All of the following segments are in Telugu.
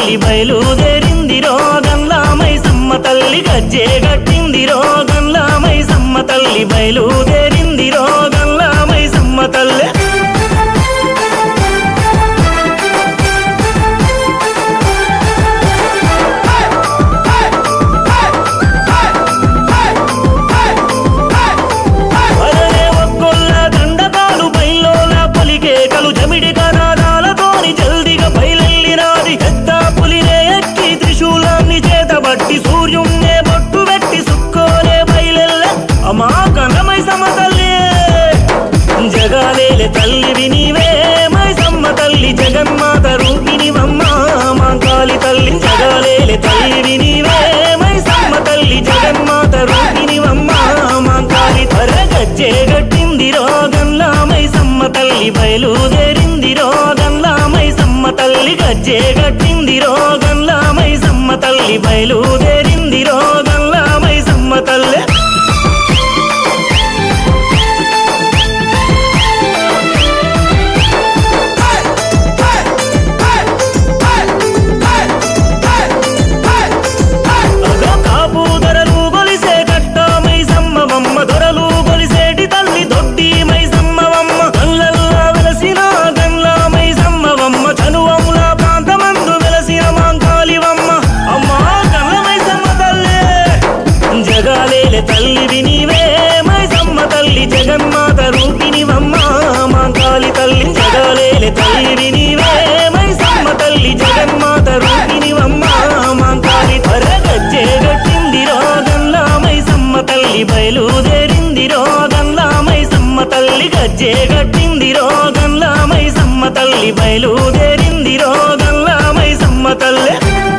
తల్లి బయలుదేరింది రోగంలా మైసమ్మ తల్లి గజ్జే గట్టింది రోగంలా మైసమ్మ తల్లి బయలుదేరింది రోగంలా మైసమ్మ తల్లి అరరే ఒక్కొల్ల దండకాలు బయల్లోన పులికేకలు జమిడి కనాదాలతోని జల్దిగా బయలెల్లినాది పెద్ద పులినే ఎక్కి త్రిశూలాన్ని చేతబట్టి సూర్యున్నే బొట్టు పెట్టి సుక్కోలే బయలెల్ల అమా కన్నమై సమతల్లే జగాలేలే తల్లివి నీవే మైసమ్మ తల్లి జగన్మాత రూపినివమ్మ మాంకాళి తల్లి జగాలేలే తల్లివి నీవే మైసమ్మ తల్లి జగన్మాత రూపినివమ్మ మాంకాళి ధర గజ్జే గట్టింది రోగంలా మైసమ్మ తల్లి బయలుదేరింది రోగంలా మైసమ్మ తల్లి గజ్జే గట్టింది రోగంలా మైసమ్మ తల్లి బయలుదేరింది రోగంలా మైసమ్మ తల్లి అగో కాపు ధరలు గొలిసే కట్ట మైసమ్మవమ్మ దొరలు గొలిసేటి తల్లి దొడ్డి మైసమ్మవమ్మ కళ్ళల్లా వెలసిన గండ్ల మైసమ్మవమ్మ చనువముల ప్రాంతమందు వెలసిన మాంకాలివమ్మ అమ్మా కళ్ళ మైసమ్మ తల్లే జగాలేలే తల్లివి నీవే మైసమ్మ తల్లి జగన్మాత రూపినివమ్మ మాంకాలి తల్లి జగాలేలే తల్లివి నీవే మైసమ్మ తల్లి జగన్మాత రూపినివమ్మ మాంకాలి ధర గజ్జే గట్టింది రోగంలా మైసమ్మ తల్లి బయలుదేరింది రోగంలా మైసమ్మ తల్లి గజ్జే గట్టింది రోగంలా మైసమ్మ తల్లి బయలుదేరింది రోగంలా మైసమ్మ తల్లి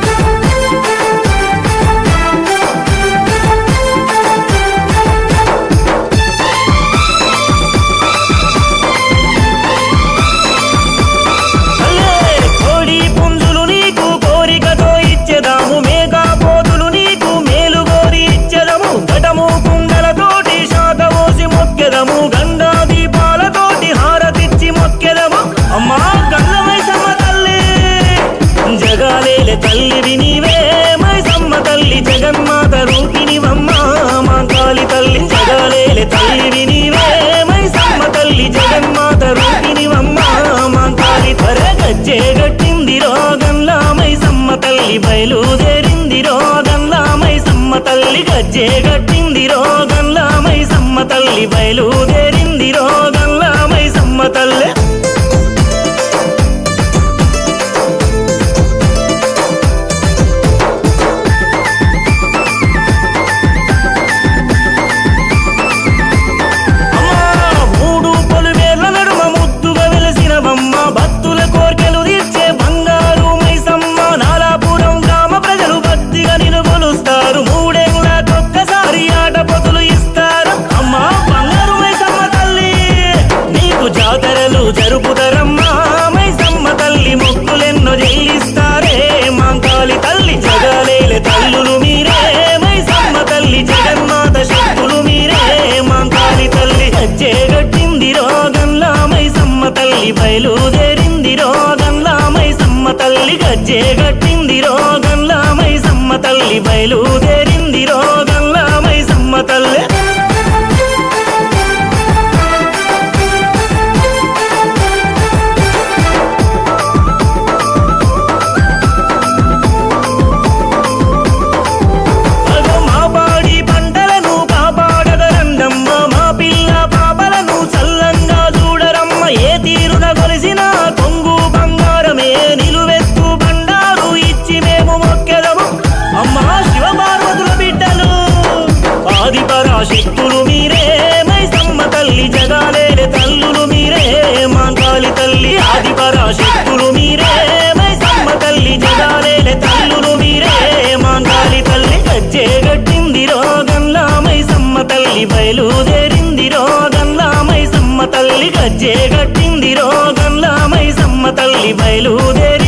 అల్లే కోడి పుంజులు నీకు కోరికతో ఇచ్చెదాము మేఘా పోతులు నీకు మేలు కోరి ఇచ్చెదము ఘటము కుండలతోటి శాఖ పోసి మొక్కెదము గంగా దీపాలతోటి హారతిచ్చి మొక్కెదము అమ్మా గంగమైసమ్మ తల్లి జగాలేలే తల్లివి నీవే మైసమ్మ తల్లి జగన్మాత రూపినివమ్మ మా కాలి తల్లి జగాలేలే తల్లివి నీవే మైసమ్మ తల్లి జగన్మాత రూపినివమ్మ మా కాలి ధర గజ్జే గట్టింది రోగంలా మైసమ్మ తల్లి బయలుదేరింది రోగంలా మైసమ్మ తల్లి గజ్జే గట్టింది రోగంలా మైసమ్మ తల్లి బయలుదేరింది రోగంలా మైసమ్మ తల్లి అమ్మా, మూడు పొలిమేర్ల నడుమ ముద్దుగా వెలసినవమ్మ భక్తుల కోర్కెలు తీర్చే బంగారు మైసమ్మ నాలాపురం గ్రామ ప్రజలు భక్తిగా నిన్ను కొలుస్తారు మూడేళ్ళకొక్కసారి ఆట పొతులు ఇస్తారు అమ్మా బంగారు మైసమ్మ తల్లి నీకు జాతరలు జరుపుతారమ్మా మైసమ్మ తల్లి మొక్కులెన్నో చెల్లిస్తారే మాంకాళి తల్లి జగలేలే తల్లులు మీరే మైసమ్మ తల్లి జగన్మాత శక్తులు మీరే మాంకాళి తల్లి గజ్జే గట్టింది రోగంలా మైసమ్మ తల్లి బయలుదేరింది రోగంలా మైసమ్మ తల్లి గజ్జే గట్టింది రోగంలా మైసమ్మ తల్లి బయలుదేరింది రోగంలా మైసమ్మ తల్లి అగో మా పాడి పంటలను కాపాడగరండమ్మ మా పిల్ల పాపలను చల్లంగా చూడరమ్మ ఏ తీరున కొలిసిన కొంగు బంగారమే నిలువెత్తు బండారు ఇచ్చి మేము మొక్కెదము అమ్మా శివ పార్వతుల బిడ్డలు ఆది పరాశక్తులు మీరే మైసమ్మ తల్లి జగాలేలే తల్లులు మీరే మాంకాళి తల్లి ఆది పరాశక్తులు మీరే మైసమ్మ తల్లి జగాలేలే తల్లులు మీరే మాంకాళి తల్లి గజ్జే గట్టింది రోగంలా మైసమ్మ తల్లి బయలుదేరింది రోగంలా మైసమ్మ తల్లి గజ్జే గట్టింది రోగంలా మైసమ్మ తల్లి బయలుదేరి